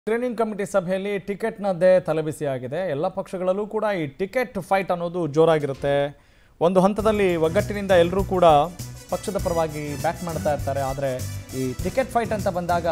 Screening committee ಸಭೆಯಲ್ಲಿ ಟಿಕೆಟ್ನದ್ದೇ ತಲೆಬಿಸಿಯಾಗಿದೆ ಎಲ್ಲ ಪಕ್ಷಗಳಲ್ಲೂ ಕೂಡ ಈ ಟಿಕೆಟ್ ಫೈಟ್ ಅನ್ನೋದು ಜೋರಾಗಿರುತ್ತೆ ಒಂದು ಹಂತದಲ್ಲಿ ಒಗ್ಗಟ್ಟಿನಿಂದ ಎಲ್ಲರೂ ಕೂಡ ಪಕ್ಷದ ಪರವಾಗಿ ಬ್ಯಾಕ್ ಮಾಡ್ತಾ ಇರ್ತಾರೆ ಆದರೆ ಈ ಟಿಕೆಟ್ ಫೈಟ್ ಅಂತ ಬಂದಾಗ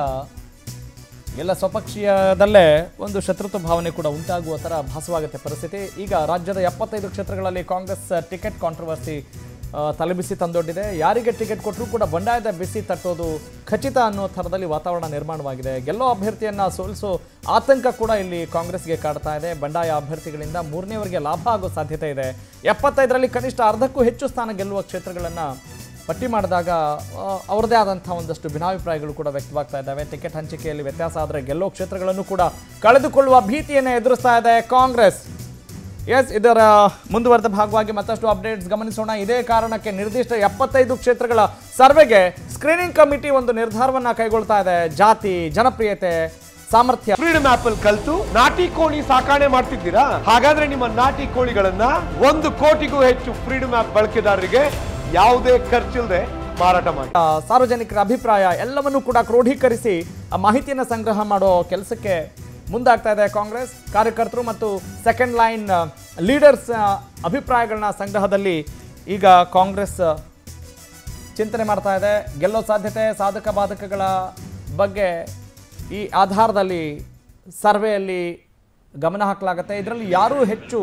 ಎಲ್ಲ ಸ್ವಪಕ್ಷೀಯದಲ್ಲೇ ಒಂದು ಶತ್ರುತ್ವ ಭಾವನೆ ಕೂಡ ಉಂಟಾಗುವ ಥರ ಭಾಸವಾಗುತ್ತೆ ಪರಿಸ್ಥಿತಿ ಈಗ ರಾಜ್ಯದ ಎಪ್ಪತ್ತೈದು ಕ್ಷೇತ್ರಗಳಲ್ಲಿ ಕಾಂಗ್ರೆಸ್ ಟಿಕೆಟ್ ಕಾಂಟ್ರವರ್ಸಿ ಆ, ತಲೆಬಿಸಿ ತಂದೊಡ್ಡಿದೆ ಯಾರಿಗೆ ಟಿಕೆಟ್ ಕೊಟ್ಟರೂ ಕೂಡ ಬಂಡಾಯದ ಬಿಸಿ ತಟ್ಟೋದು ಖಚಿತ ಅನ್ನೋ ಥರದಲ್ಲಿ ವಾತಾವರಣ ನಿರ್ಮಾಣವಾಗಿದೆ ಗೆಲ್ಲೋ ಅಭ್ಯರ್ಥಿಯನ್ನು ಸೋಲಿಸೋ ಆತಂಕ ಕೂಡ ಇಲ್ಲಿ ಕಾಂಗ್ರೆಸ್ಗೆ ಕಾಡ್ತಾ ಇದೆ ಬಂಡಾಯ ಅಭ್ಯರ್ಥಿಗಳಿಂದ ಮೂರನೇವರೆಗೆ ಲಾಭ ಆಗೋ ಸಾಧ್ಯತೆ ಇದೆ ಎಪ್ಪತ್ತೈದರಲ್ಲಿ ಕನಿಷ್ಠ ಅರ್ಧಕ್ಕೂ ಹೆಚ್ಚು ಸ್ಥಾನ ಗೆಲ್ಲುವ ಕ್ಷೇತ್ರಗಳನ್ನು ಪಟ್ಟಿ ಮಾಡಿದಾಗ ಆ, ಅವ್ರದ್ದೇ ಆದಂಥ ಒಂದಷ್ಟು ಭಿನ್ನಾಭಿಪ್ರಾಯಗಳು ಕೂಡ ವ್ಯಕ್ತವಾಗ್ತಾ ಇದ್ದಾವೆ ಟಿಕೆಟ್ ಹಂಚಿಕೆಯಲ್ಲಿ ವ್ಯತ್ಯಾಸ ಆದರೆ ಗೆಲ್ಲೋ ಕ್ಷೇತ್ರಗಳನ್ನು ಕೂಡ ಕಳೆದುಕೊಳ್ಳುವ ಭೀತಿಯನ್ನು ಎದುರಿಸ್ತಾ ಇದೆ ಕಾಂಗ್ರೆಸ್ ಎಸ್ ಇದರ ಮುಂದುವರೆದ ಭಾಗವಾಗಿ ಮತ್ತಷ್ಟು ಅಪ್ಡೇಟ್ಸ್ ಗಮನಿಸೋಣ ಇದೇ ಕಾರಣಕ್ಕೆ ನಿರ್ದಿಷ್ಟ ಎಪ್ಪತ್ತೈದು ಕ್ಷೇತ್ರಗಳ ಸರ್ವೆಗೆ ಸ್ಕ್ರೀನಿಂಗ್ ಕಮಿಟಿ ಒಂದು ನಿರ್ಧಾರವನ್ನ ಕೈಗೊಳ್ತಾ ಇದೆ ಜಾತಿ ಜನಪ್ರಿಯತೆ ಸಾಮರ್ಥ್ಯ ಫ್ರೀಡಮ್ ಆಪ್ ಅಲ್ಲಿ ಕಲ್ತು ನಾಟಿ ಕೋಳಿ ಸಾಕಾಣೆ ಮಾಡ್ತಿದ್ದೀರಾ ಹಾಗಾದ್ರೆ ನಿಮ್ಮ ನಾಟಿ ಕೋಳಿಗಳನ್ನ ಒಂದು ಕೋಟಿಗೂ ಹೆಚ್ಚು ಫ್ರೀಡಮ್ ಆಪ್ ಬಳಕೆದಾರರಿಗೆ ಯಾವುದೇ ಖರ್ಚಿಲ್ಲದೆ ಮಾರಾಟ ಮಾಡಿ ಆ, ಸಾರ್ವಜನಿಕರ ಅಭಿಪ್ರಾಯ ಎಲ್ಲವನ್ನೂ ಕೂಡ ಕ್ರೋಢೀಕರಿಸಿ ಆ ಮಾಹಿತಿಯನ್ನು ಸಂಗ್ರಹ ಮಾಡೋ ಕೆಲಸಕ್ಕೆ ಮುಂದಾಗ್ತಾ ಇದೆ ಕಾಂಗ್ರೆಸ್ ಕಾರ್ಯಕರ್ತರು ಮತ್ತು ಸೆಕೆಂಡ್ ಲೈನ್ ಲೀಡರ್ಸ್ ಅಭಿಪ್ರಾಯಗಳನ್ನ ಸಂಗ್ರಹದಲ್ಲಿ ಈಗ ಕಾಂಗ್ರೆಸ್ ಆ, ಚಿಂತನೆ ಮಾಡ್ತಾ ಇದೆ ಗೆಲ್ಲೋ ಸಾಧ್ಯತೆ ಸಾಧಕ ಬಾಧಕಗಳ ಬಗ್ಗೆ ಈ ಆಧಾರದಲ್ಲಿ ಸರ್ವೆಯಲ್ಲಿ ಗಮನ ಹಾಕಲಾಗುತ್ತೆ ಇದರಲ್ಲಿ ಯಾರು ಹೆಚ್ಚು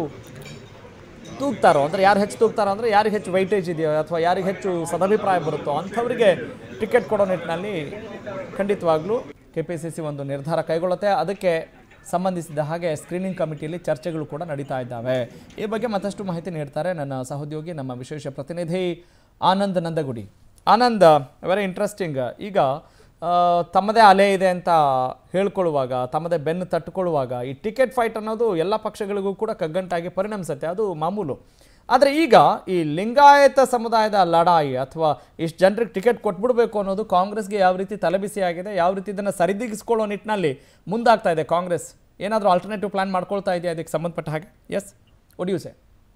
ತೂಗ್ತಾರೋ ಅಂದರೆ ಯಾರು ಹೆಚ್ಚು ತೂಗ್ತಾರೋ ಅಂದರೆ ಯಾರಿಗೆ ಹೆಚ್ಚು ವೈಟೇಜ್ ಇದೆಯೋ ಅಥವಾ ಯಾರಿಗೆ ಹೆಚ್ಚು ಸದಭಿಪ್ರಾಯ ಬರುತ್ತೋ ಅಂಥವರಿಗೆ ಟಿಕೆಟ್ ಕೊಡೋ ನಿಟ್ಟಿನಲ್ಲಿ ಖಂಡಿತವಾಗ್ಲೂ ಕೆ ಪಿ ಸಿ ಸಿ ಒಂದು ನಿರ್ಧಾರ ಕೈಗೊಳ್ಳುತ್ತೆ ಅದಕ್ಕೆ ಸಂಬಂಧಿಸಿದ ಹಾಗೆ ಸ್ಕ್ರೀನಿಂಗ್ ಕಮಿಟಿಯಲ್ಲಿ ಚರ್ಚೆಗಳು ಕೂಡ ನಡೀತಾ ಇದ್ದಾವೆ ಈ ಬಗ್ಗೆ ಮತ್ತಷ್ಟು ಮಾಹಿತಿ ನೀಡ್ತಾರೆ ನನ್ನ ಸಹೋದ್ಯೋಗಿ ನಮ್ಮ ವಿಶೇಷ ಪ್ರತಿನಿಧಿ ಆನಂದ್ ನಂದಗುಡಿ ಆನಂದ್ ವೆರಿ ಇಂಟ್ರೆಸ್ಟಿಂಗ್ ಈಗ ಆ, ತಮ್ಮದೇ ಅಲೆ ಇದೆ ಅಂತ ಹೇಳ್ಕೊಳ್ಳುವಾಗ ತಮ್ಮದೇ ಬೆನ್ನು ತಟ್ಟುಕೊಳ್ಳುವಾಗ ಈ ಟಿಕೆಟ್ ಫೈಟ್ ಅನ್ನೋದು ಎಲ್ಲ ಪಕ್ಷಗಳಿಗೂ ಕೂಡ ಕಗ್ಗಂಟಾಗಿ ಪರಿಣಮಿಸುತ್ತೆ ಅದು ಮಾಮೂಲು ಆದರೆ ಈಗ ಈ ಲಿಂಗಾಯತ ಸಮುದಾಯದ ಲಡಾಯಿ ಅಥವಾ ಇಷ್ಟು ಜನರಿಗೆ ಟಿಕೆಟ್ ಕೊಟ್ಬಿಡ್ಬೇಕು ಅನ್ನೋದು ಕಾಂಗ್ರೆಸ್ಗೆ ಯಾವ ರೀತಿ ತಲೆಬಿಸಿಯಾಗಿದೆ ಯಾವ ರೀತಿ ಇದನ್ನು ಸರಿದೂಗಿಸ್ಕೊಳ್ಳೋ ನಿಟ್ಟಿನಲ್ಲಿ ಮುಂದಾಗ್ತಾ ಇದೆ ಕಾಂಗ್ರೆಸ್ ಏನಾದರೂ ಆಲ್ಟರ್ನೇಟಿವ್ ಪ್ಲಾನ್ ಮಾಡ್ಕೊಳ್ತಾ ಇದೆಯಾ ಅದಕ್ಕೆ ಸಂಬಂಧಪಟ್ಟ ಹಾಗೆ ಎಸ್ ಒಡಿಯೂಸೆ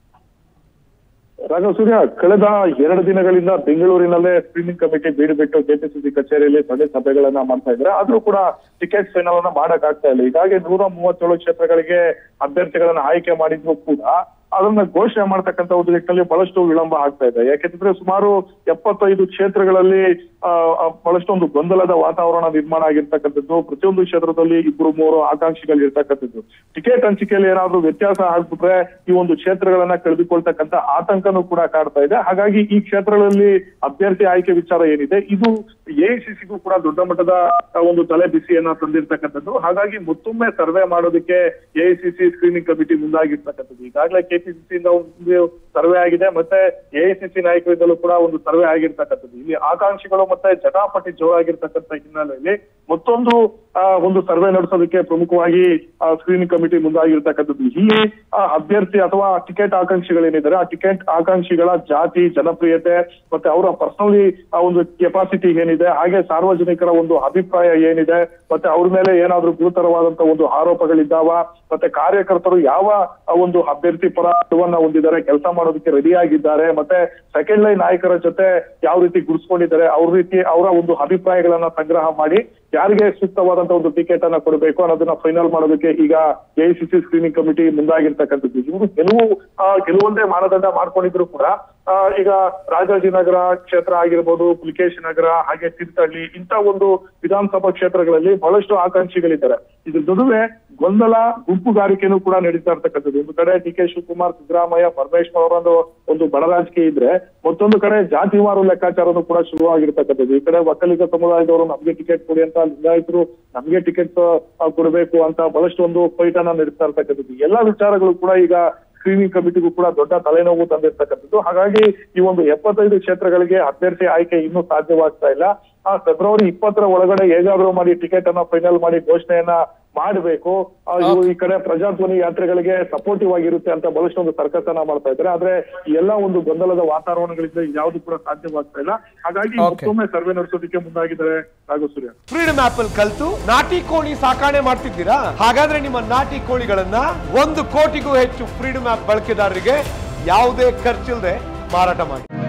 ರಾಘವ ಸೂರ್ಯ ಕಳೆದ ಎರಡು ದಿನಗಳಿಂದ ಬೆಂಗಳೂರಿನಲ್ಲೇ ಸ್ಕ್ರೀನಿಂಗ್ ಕಮಿಟಿ ಬೀಡು ಬಿಟ್ಟು ಕೆಪಿಸಿಸಿ ಕಚೇರಿಯಲ್ಲಿ ಸಭೆ ಸಭೆಗಳನ್ನ ಮಾಡ್ತಾ ಇದ್ದಾರೆ ಆದ್ರೂ ಕೂಡ ಟಿಕೆಟ್ ಫೈನಲ್ ಅನ್ನ ಮಾಡಕ್ ಆಗ್ತಾ ಇಲ್ಲ ಹೀಗಾಗಿ ನೂರ ಮೂವತ್ತೇಳು ಕ್ಷೇತ್ರಗಳಿಗೆ ಅಭ್ಯರ್ಥಿಗಳನ್ನ ಆಯ್ಕೆ ಮಾಡಿದ್ರು ಕೂಡ ಅದನ್ನ ಘೋಷಣೆ ಮಾಡ್ತಕ್ಕಂಥ ಒಂದು ನಿಟ್ಟಿನಲ್ಲಿ ಬಹಳಷ್ಟು ವಿಳಂಬ ಆಗ್ತಾ ಇದೆ ಯಾಕೆಂದ್ರೆ ಸುಮಾರು ಎಪ್ಪತ್ತೈದು ಕ್ಷೇತ್ರಗಳಲ್ಲಿ ಆ, ಆ, ಬಹಳಷ್ಟು ಒಂದು ಗೊಂದಲದ ವಾತಾವರಣ ನಿರ್ಮಾಣ ಆಗಿರ್ತಕ್ಕಂಥದ್ದು ಪ್ರತಿಯೊಂದು ಕ್ಷೇತ್ರದಲ್ಲಿ ಇಬ್ಬರು ಮೂರು ಆಕಾಂಕ್ಷಿಗಳು ಇರ್ತಕ್ಕಂಥದ್ದು ಟಿಕೆಟ್ ಹಂಚಿಕೆಯಲ್ಲಿ ಏನಾದ್ರೂ ವ್ಯತ್ಯಾಸ ಆಗ್ಬಿಟ್ರೆ ಈ ಒಂದು ಕ್ಷೇತ್ರಗಳನ್ನ ಕಳೆದುಕೊಳ್ತಕ್ಕಂಥ ಆತಂಕನೂ ಕೂಡ ಕಾಡ್ತಾ ಇದೆ ಹಾಗಾಗಿ ಈ ಕ್ಷೇತ್ರಗಳಲ್ಲಿ ಅಭ್ಯರ್ಥಿ ಆಯ್ಕೆ ವಿಚಾರ ಏನಿದೆ ಇದು ಎಐಸಿಸಿಗೂ ಕೂಡ ದೊಡ್ಡ ಮಟ್ಟದ ಆ, ಒಂದು ತಲೆ ಬಿಸಿಯನ್ನ ತಂದಿರ್ತಕ್ಕಂಥದ್ದು ಹಾಗಾಗಿ ಮತ್ತೊಮ್ಮೆ ಸರ್ವೆ ಮಾಡೋದಕ್ಕೆ ಎಐಸಿಸಿ ಸ್ಕ್ರೀನಿಂಗ್ ಕಮಿಟಿ ಮುಂದಾಗಿರ್ತಕ್ಕಂಥದ್ದು ಈಗಾಗಲೇ ಕೆಪಿಸಿಸಿ ಇಂದ ಒಂದು ಸರ್ವೆ ಆಗಿದೆ ಮತ್ತೆ ಎಐಸಿಸಿ ನಾಯಕರಿಂದಲೂ ಕೂಡ ಒಂದು ಸರ್ವೆ ಆಗಿರ್ತಕ್ಕಂಥದ್ದು ಇಲ್ಲಿ ಆಕಾಂಕ್ಷಿಗಳು ಮತ್ತೆ ಜಟಾಪಟಿ ಜೋರಾಗಿರ್ತಕ್ಕಂಥ ಹಿನ್ನೆಲೆಯಲ್ಲಿ ಮತ್ತೊಂದು ಆ, ಒಂದು ಸರ್ವೆ ನಡೆಸೋದಕ್ಕೆ ಪ್ರಮುಖವಾಗಿ ಸ್ಕ್ರೀನಿಂಗ್ ಕಮಿಟಿ ಮುಂದಾಗಿರ್ತಕ್ಕಂಥದ್ದು ಇಲ್ಲಿ ಆ, ಅಭ್ಯರ್ಥಿ ಅಥವಾ ಟಿಕೆಟ್ ಆಕಾಂಕ್ಷಿಗಳೇನಿದ್ದಾರೆ ಆ ಟಿಕೆಟ್ ಆಕಾಂಕ್ಷಿಗಳ ಜಾತಿ ಜನಪ್ರಿಯತೆ ಮತ್ತೆ ಅವರ ಪರ್ಸನಲಿ ಒಂದು ಕೆಪಾಸಿಟಿ ಏನಿದೆ ಹಾಗೆ ಸಾರ್ವಜನಿಕರ ಒಂದು ಅಭಿಪ್ರಾಯ ಏನಿದೆ ಮತ್ತೆ ಅವ್ರ ಮೇಲೆ ಏನಾದ್ರೂ ಗುರುತರವಾದಂತ ಒಂದು ಆರೋಪಗಳಿದ್ದಾವ ಮತ್ತೆ ಕಾರ್ಯಕರ್ತರು ಯಾವ ಆ, ಒಂದು ಅಭ್ಯರ್ಥಿ ಪರ ನಿಲುವನ್ನ ಹೊಂದಿದ್ದಾರೆ ಕೆಲಸ ಮಾಡೋದಕ್ಕೆ ರೆಡಿ ಆಗಿದ್ದಾರೆ ಮತ್ತೆ ಸೆಕೆಂಡ್ ಲೈನ್ ನಾಯಕರ ಜೊತೆ ಯಾವ ರೀತಿ ಗುರುಸ್ಕೊಂಡಿದ್ದಾರೆ ಅವ್ರ ರೀತಿ ಅವರ ಒಂದು ಅಭಿಪ್ರಾಯಗಳನ್ನ ಸಂಗ್ರಹ ಮಾಡಿ ಯಾರಿಗೆ ಸೂಕ್ತವಾದಂತ ಒಂದು ಟಿಕೆಟ್ ಅನ್ನ ಕೊಡಬೇಕು ಅನ್ನೋದನ್ನ ಫೈನಲ್ ಮಾಡೋದಕ್ಕೆ ಈಗ ಎಐಸಿಸಿ ಸ್ಕ್ರೀನಿಂಗ್ ಕಮಿಟಿ ಮುಂದಾಗಿರ್ತಕ್ಕಂಥದ್ದು ಇವರು ಕೆಲವು ಆ, ಕೆಲವೊಂದೇ ಮಾನದಂಡ ಮಾಡ್ಕೊಂಡಿದ್ರು ಕೂಡ ಆ, ಈಗ ರಾಜಾಜಿನಗರ ಕ್ಷೇತ್ರ ಆಗಿರ್ಬೋದು ಪುಲಿಕೇಶಿ ನಗರ ಹಾಗೆ ತೀರ್ಥಹಳ್ಳಿ ಇಂತ ಒಂದು ವಿಧಾನಸಭಾ ಕ್ಷೇತ್ರಗಳಲ್ಲಿ ಬಹಳಷ್ಟು ಆಕಾಂಕ್ಷಿಗಳಿದ್ದಾರೆ ಇದ್ರ ನಡುವೆ ಗೊಂದಲ ಗುಂಪುಗಾರಿಕೆನೂ ಕೂಡ ನಡೀತಾ ಇರ್ತಕ್ಕಂಥದ್ದು ಒಂದು ಕಡೆ ಡಿ ಕೆ ಶಿವಕುಮಾರ್ ಸಿದ್ದರಾಮಯ್ಯ ಪರಮೇಶ್ವರ್ ಅವರೊಂದು ಒಂದು ಬಡ ರಾಜಕೀಯ ಇದ್ರೆ ಮತ್ತೊಂದು ಕಡೆ ಜಾತಿವಾರು ಲೆಕ್ಕಾಚಾರನೂ ಕೂಡ ಶುರುವಾಗಿರ್ತಕ್ಕಂಥದ್ದು ಈ ಕಡೆ ಒಕ್ಕಲಿಗ ಸಮುದಾಯದವರು ನಮ್ಗೆ ಟಿಕೆಟ್ ಕೊಡಿ ಅಂತ ಲಿಂಗಾಯತರು ನಮ್ಗೆ ಟಿಕೆಟ್ ಕೊಡಬೇಕು ಅಂತ ಬಹಳಷ್ಟು ಒಂದು ಫೈಟ್ ಅನ್ನ ನಡೆಸ್ತಾ ಇರ್ತಕ್ಕಂಥದ್ದು ಎಲ್ಲಾ ವಿಚಾರಗಳು ಕೂಡ ಈಗ ಸ್ಕ್ರೀನಿಂಗ್ ಕಮಿಟಿಗೂ ಕೂಡ ದೊಡ್ಡ ತಲೆನೋವು ತಂದಿರ್ತಕ್ಕಂಥದ್ದು ಹಾಗಾಗಿ ಈ ಒಂದು ಎಪ್ಪತ್ತೈದು ಕ್ಷೇತ್ರಗಳಿಗೆ ಅಭ್ಯರ್ಥಿ ಆಯ್ಕೆ ಇನ್ನೂ ಸಾಧ್ಯವಾಗ್ತಾ ಇಲ್ಲ ಆ ಫೆಬ್ರವರಿ ಇಪ್ಪತ್ತರ ಒಳಗಡೆ ಹೇಗಾದ್ರೂ ಮಾಡಿ ಟಿಕೆಟ್ ಅನ್ನ ಫೈನಲ್ ಮಾಡಿ ಘೋಷಣೆಯನ್ನ ಮಾಡಬೇಕು ಆ, ಇವು ಈ ಕಡೆ ಪ್ರಜಾಧ್ವನಿ ಯಾತ್ರೆಗಳಿಗೆ ಸಪೋರ್ಟಿವ್ ಆಗಿರುತ್ತೆ ಅಂತ ಬಹಳಷ್ಟು ಒಂದು ಸರ್ಕಸ್ ಅನ್ನ ಮಾಡ್ತಾ ಇದ್ದಾರೆ ಆದ್ರೆ ಈ ಎಲ್ಲಾ ಒಂದು ಗೊಂದಲದ ವಾತಾವರಣಗಳಿಂದ ಯಾವ್ದು ಕೂಡ ಸಾಧ್ಯವಾಗ್ತಾ ಇಲ್ಲ ಹಾಗಾಗಿ Okay. ಮತ್ತೊಮ್ಮೆ ಸರ್ವೆ ನಡೆಸೋದಕ್ಕೆ ಮುಂದಾಗಿದ್ದಾರೆ ರಾಘವ ಸೂರ್ಯ ಫ್ರೀಡಮ್ ಆಪ್ ಅಲ್ಲಿ ಕಲ್ತು ನಾಟಿ ಕೋಳಿ ಸಾಕಾಣೆ ಮಾಡ್ತಿದ್ದೀರಾ ಹಾಗಾದ್ರೆ ನಿಮ್ಮ ನಾಟಿ ಕೋಳಿಗಳನ್ನ ಒಂದು ಕೋಟಿಗೂ ಹೆಚ್ಚು ಫ್ರೀಡಮ್ ಆಪ್ ಬಳಕೆದಾರರಿಗೆ ಯಾವುದೇ ಖರ್ಚಿಲ್ಲದೆ ಮಾರಾಟ ಮಾಡಿ